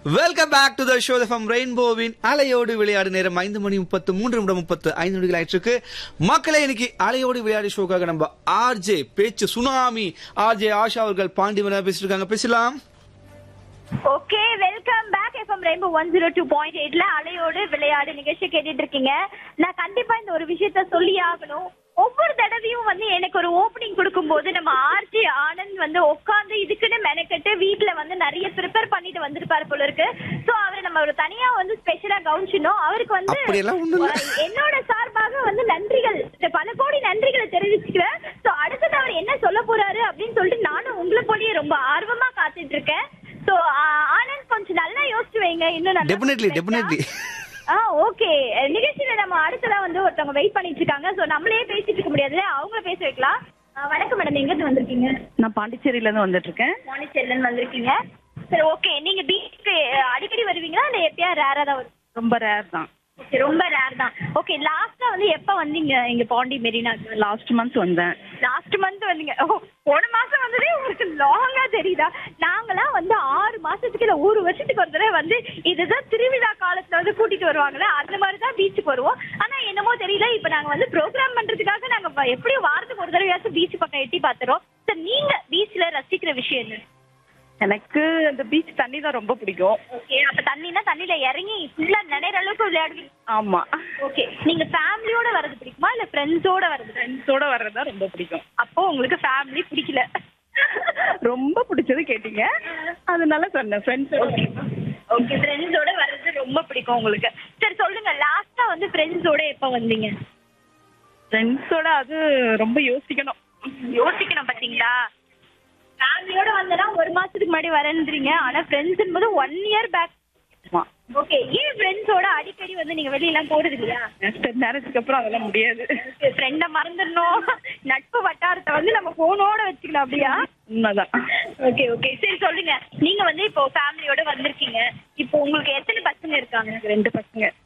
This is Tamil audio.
Welcome back to the show from ரெயின்போவின் அலையோடு விளையாடு நேரம் ஐந்து மணி முப்பத்து மூன்று நிமிடம் முப்பத்து ஐந்து நிமிடங்கள் ஆயிட்டு மக்களே இன்னைக்கு அலையோடு விளையாடு ஷோக்காக நம்ம ஆர்ஜே பேச்சு சுனாமி ஆர்ஜே ஆஷா அவர்கள் பாண்டிமலா பேசிட்டு இருக்காங்க பேசலாம் okay welcome back F M Rainbow one zero two point எயிட்ல அலையோடு விளையாடு நிகழ்ச்சி கேட்டுட்டு இருக்கீங்க நான் கண்டிப்பா இந்த ஒரு விஷயத்த சொல்லி ஆகணும் ஒவ்வொரு தடவையும் வந்து எனக்கு ஒரு ஓப்பனிங் கொடுக்கும்போது நம்ம ஆர்ஜி ஆனந்த் வந்து உட்காந்து இதுக்குன்னு மெனக்கெட்டு வீட்ல வந்து நிறைய ப்ரிப்பேர் பண்ணிட்டு வந்திருப்பாரு போல இருக்கு சோ அவரை நம்ம ஒரு தனியா வந்து ஸ்பெஷலா கவனிச்சினோம் அவருக்கு வந்து அப்படியெல்லாம் ஒண்ணும் இல்ல. என்னோட சார்பாக வந்து நன்றிகள் பல கோடி நன்றிகளை தெரிவிச்சுக்கிறேன் சோ அடுத்தது அவர் என்ன சொல்ல போறாரு அப்படின்னு சொல்லிட்டு நானும் உங்களை போலயே ரொம்ப ஆர்வமா காத்துட்டு இருக்கேன் சோ ஆனந்த் கொஞ்சம் நல்லா யோசிச்சு வைங்க இன்னும் நல்லா டெபினெட்லி டெபினெட்லி ஆ ஓகே நிகழ்ச்சியில நம்ம அடுத்ததா வந்து ஒருத்தவங்க வெயிட் பண்ணிட்டு இருக்காங்க சோ நம்மளே பேசிட்டு இருக்க முடியாது அவங்கள பேச வைக்கலாம் ஆ, வணக்கம் மேடம் எங்க இருந்து வந்திருக்கீங்க நான் பாண்டிச்சேரியில இருந்து வந்துட்டு இருக்கேன் மானிச்சேரில வந்திருக்கீங்க சரி ஓகே நீங்க பீச்சுக்கு அடிக்கடி வருவீங்களா இல்ல எப்பயா ரேரா தான் வருவீங்களா? ரொம்ப ரேர் தான் Okay, ரொம்ப ரேர் தான் ஓகே லாஸ்டா வந்து எப்ப வந்தீங்க இங்க பாண்டி மெரினாக்கு லாஸ்ட் மந்த் வந்தேன் லாஸ்ட் மந்த் வந்தீங்க ஓ போன மாசம் வந்ததே உங்களுக்கு லாங்கா தெரியுதா நாங்களாம் வந்து ஆறு மாசத்துக்கு இல்ல ஒரு வருஷத்துக்கு ஒரு தடவை வந்து இதுதான் திருவிழா காலத்துல வந்து கூட்டிட்டு வருவாங்கல்ல அந்த மாதிரி தான் பீச்சுக்கு வருவோம் ஆனா என்னமோ தெரியல இப்ப நாங்க வந்து ப்ரோக்ராம் பண்றதுக்காக நாங்க வ- எப்படியும் வாரத்துக்கு ஒரு தடவையாச்சும் பீச் பக்கம் எட்டி பாத்துறோம் சார் நீங்க பீச்ல ரசிக்கிற விஷயம் என்ன எனக்கு அந்த பீச் தண்ணி தான் ரொம்ப பிடிக்கும் ஓகே அப்ப தண்ணினா தண்ணியில இறங்கி ஃபுல்லா நினைற அளவுக்கு விளையாடுவீங்க ஆமா ஓகே நீங்க ஃபேமிலியோட வரது பிடிக்குமா இல்ல ஃப்ரெண்ட்ஸோட வரது பிடிக்குமா? ஃப்ரெண்ட்ஸோட வர்றது தான் ரொம்ப பிடிக்கும் அப்போ உங்களுக்கு ஃபேமிலி பிடிக்கல ரொம்ப பிடிச்சது கேட்டீங்க அதனால சொன்னேன் ஃப்ரெண்ட்ஸோட ஓகே ஃப்ரெண்ட்ஸோட வர்றது ரொம்ப பிடிக்கும் உங்களுக்கு சரி சொல்லுங்க லாஸ்டா வந்து ஃப்ரெண்ட்ஸோட எப்ப வந்தீங்க ஃப்ரெண்ட்ஸோட அது ரொம்ப யோசிக்கணும் யோசிக்கணும் பாத்தீங்களா ஃபேமிலியோட வந்தனா ஒரு மாசத்துக்கு முன்னாடி வரேன்றீங்க ஆனா ஃப்ரெண்ட்ஸ் போது ஒன் இயர் பேக் ஆமா ஓகே ஏன் ஃப்ரெண்ட்ஸோட அடிக்கடி வந்து நீங்க வெளியெல்லாம் போறது இல்லையா மேரேஜ்க்கு அப்புறம் அதெல்லாம் முடியாது ஃப்ரெண்ட மறந்துடணும் நட்பு வட்டாரத்தை வந்து நம்ம போனோட வச்சுக்கலாம் அப்படியா உண்மைதான் ஓகே ஓகே சரி சொல்லுங்க நீங்க வந்து இப்போ ஃபேமிலியோட வந்திருக்கீங்க இப்போ உங்களுக்கு எத்தனை பசங்க இருக்காங்க ரெண்டு பசங்க